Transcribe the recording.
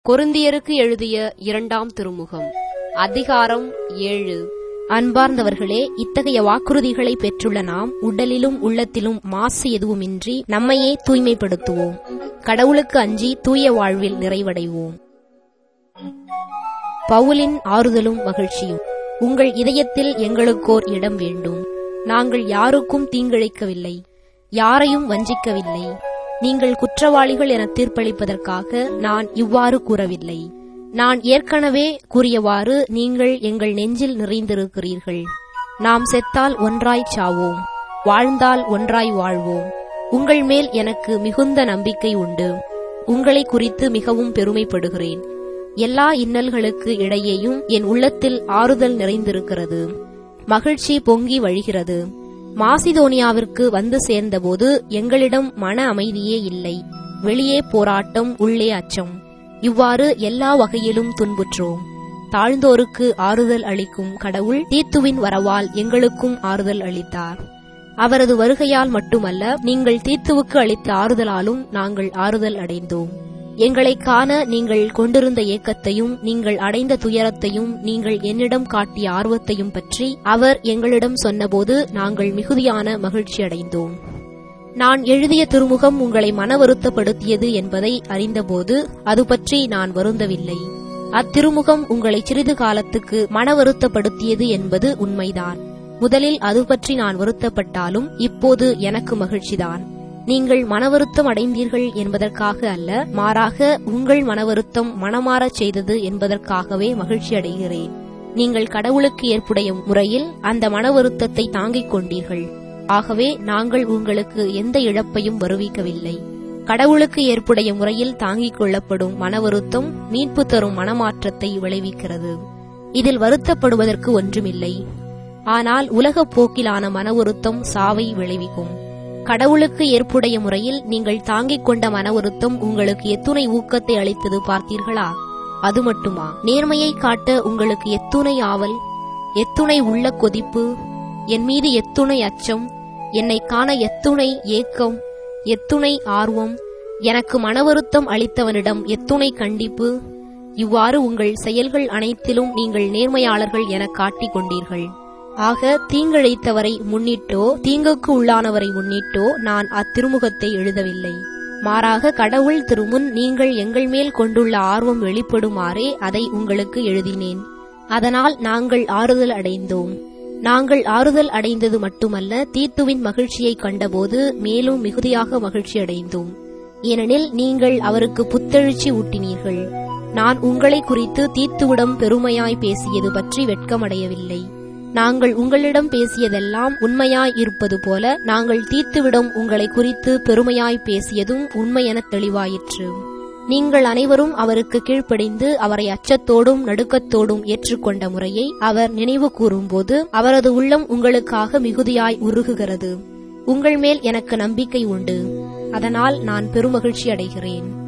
கொரிந்தியருக்கு எழுதிய இரண்டாம் திருமுகம் அதிகாரம் ஏழு அன்பார்ந்தவர்களே இத்தகைய வாக்குறுதிகளை பெற்றுள்ள நாம் உடலிலும் உள்ளத்திலும் மாசு எதுவுமின்றி நம்மையே தூய்மைப்படுத்துவோம் கடவுளுக்கு அஞ்சி தூய வாழ்வில் நிறைவடைவோம் பவுலின் ஆறுதலும் மகிழ்ச்சியும் உங்கள் இதயத்தில் எங்களுக்கோர் இடம் வேண்டும் நாங்கள் யாருக்கும் தீங்கிழைக்கவில்லை யாரையும் வஞ்சிக்கவில்லை நீங்கள் குற்றவாளிகள் என தீர்ப்பளிப்பதற்காக நான் இவ்வாறு கூறவில்லை நான் ஏற்கனவே கூறியவாறு நீங்கள் எங்கள் நெஞ்சில் நிறைந்திருக்கிறீர்கள் நாம் செத்தால் ஒன்றாய் சாவோம் வாழ்ந்தால் ஒன்றாய் வாழ்வோம் உங்கள் மேல் எனக்கு மிகுந்த நம்பிக்கை உண்டு உங்களை குறித்து மிகவும் பெருமைப்படுகிறேன் எல்லா இன்னல்களுக்கு இடையேயும் என் உள்ளத்தில் ஆறுதல் நிறைந்திருக்கிறது மகிழ்ச்சி பொங்கி வழிகிறது மாசிதோனியாவிற்கு வந்து சேர்ந்தபோது எங்களிடம் மன அமைதியே இல்லை வெளியே போராட்டம் உள்ளே அச்சம் இவ்வாறு எல்லா வகையிலும் துன்புற்றோம் தாழ்ந்தோருக்கு ஆறுதல் அளிக்கும் கடவுள் தீத்துவின் வரவால் எங்களுக்கும் ஆறுதல் அளித்தார் அவரது வருகையால் மட்டுமல்ல நீங்கள் தீத்துவுக்கு அளித்த ஆறுதலாலும் நாங்கள் ஆறுதல் அடைந்தோம் எங்களை காண நீங்கள் கொண்டிருந்த ஏக்கத்தையும் நீங்கள் அடைந்த துயரத்தையும் நீங்கள் என்னிடம் காட்டிய ஆர்வத்தையும் பற்றி அவர் எங்களிடம் சொன்னபோது நாங்கள் மிகுதியான மகிழ்ச்சி அடைந்தோம் நான் எழுதிய திருமுகம் உங்களை மன வருத்தப்படுத்தியது என்பதை அறிந்தபோது அது பற்றி நான் வருந்தவில்லை அத்திருமுகம் உங்களை சிறிது காலத்துக்கு மன வருத்தப்படுத்தியது என்பது உண்மைதான் முதலில் அது பற்றி நான் வருத்தப்பட்டாலும் இப்போது எனக்கு மகிழ்ச்சிதான் நீங்கள் மனவருத்தம் அடைந்தீர்கள் என்பதற்காக அல்ல மாறாக உங்கள் மனவருத்தம் மனமாறச் செய்தது என்பதற்காகவே மகிழ்ச்சி அடைகிறேன் நீங்கள் கடவுளுக்கு ஏற்புடைய முறையில் அந்த மனவருத்தத்தை தாங்கிக் கொண்டீர்கள் ஆகவே நாங்கள் உங்களுக்கு எந்த இழப்பையும் வருவிக்கவில்லை கடவுளுக்கு ஏற்புடைய முறையில் தாங்கிக் கொள்ளப்படும் மனவருத்தம் மீட்பு தரும் மனமாற்றத்தை விளைவிக்கிறது இதில் வருத்தப்படுவதற்கு ஒன்றுமில்லை ஆனால் உலகப் போக்கிலான மனவருத்தம் சாவை விளைவிக்கும் கடவுளுக்கு ஏற்புடைய முறையில் நீங்கள் தாங்கிக் கொண்ட மன வருத்தம் உங்களுக்கு எத்துணை ஊக்கத்தை அளித்தது பார்த்தீர்களா அது மட்டுமா நேர்மையை காட்ட உங்களுக்கு எத்துணை ஆவல் எத்துணை உள்ள கொதிப்பு என் மீது எத்துணை அச்சம் என்னை காண எத்துணை ஏக்கம் எத்துணை ஆர்வம் எனக்கு மனவருத்தம் அளித்தவனிடம் எத்துணை கண்டிப்பு இவ்வாறு உங்கள் செயல்கள் அனைத்திலும் நீங்கள் நேர்மையாளர்கள் என காட்டிக் கொண்டீர்கள் ஆக தீங்கிழைத்தவரை முன்னிட்டோ தீங்குக்கு உள்ளானவரை முன்னிட்டோ நான் அத்திருமுகத்தை எழுதவில்லை மாறாக கடவுள் திருமுன் நீங்கள் எங்கள் மேல் கொண்டுள்ள ஆர்வம் வெளிப்படுமாறே அதை உங்களுக்கு எழுதினேன் அதனால் நாங்கள் ஆறுதல் அடைந்தோம் நாங்கள் ஆறுதல் அடைந்தது மட்டுமல்ல தீத்துவின் மகிழ்ச்சியை கண்டபோது மேலும் மிகுதியாக மகிழ்ச்சி அடைந்தோம் ஏனெனில் நீங்கள் அவருக்கு புத்தெழுச்சி ஊட்டினீர்கள் நான் உங்களை குறித்து தீத்துவிடம் பெருமையாய் பேசியது பற்றி வெட்கமடையவில்லை நாங்கள் உங்களிடம் பேசியதெல்லாம் உண்மையாய் இருப்பது போல நாங்கள் தீர்த்துவிடம் உங்களை குறித்து பெருமையாய் பேசியதும் உண்மையென தெளிவாயிற்று நீங்கள் அனைவரும் அவருக்கு கீழ்ப்படிந்து அவரை அச்சத்தோடும் நடுக்கத்தோடும் ஏற்றுக்கொண்ட முறையை அவர் நினைவு கூறும்போது அவரது உள்ளம் உங்களுக்காக மிகுதியாய் உருகுகிறது உங்கள் மேல் எனக்கு நம்பிக்கை உண்டு அதனால் நான் பெருமகிழ்ச்சி அடைகிறேன்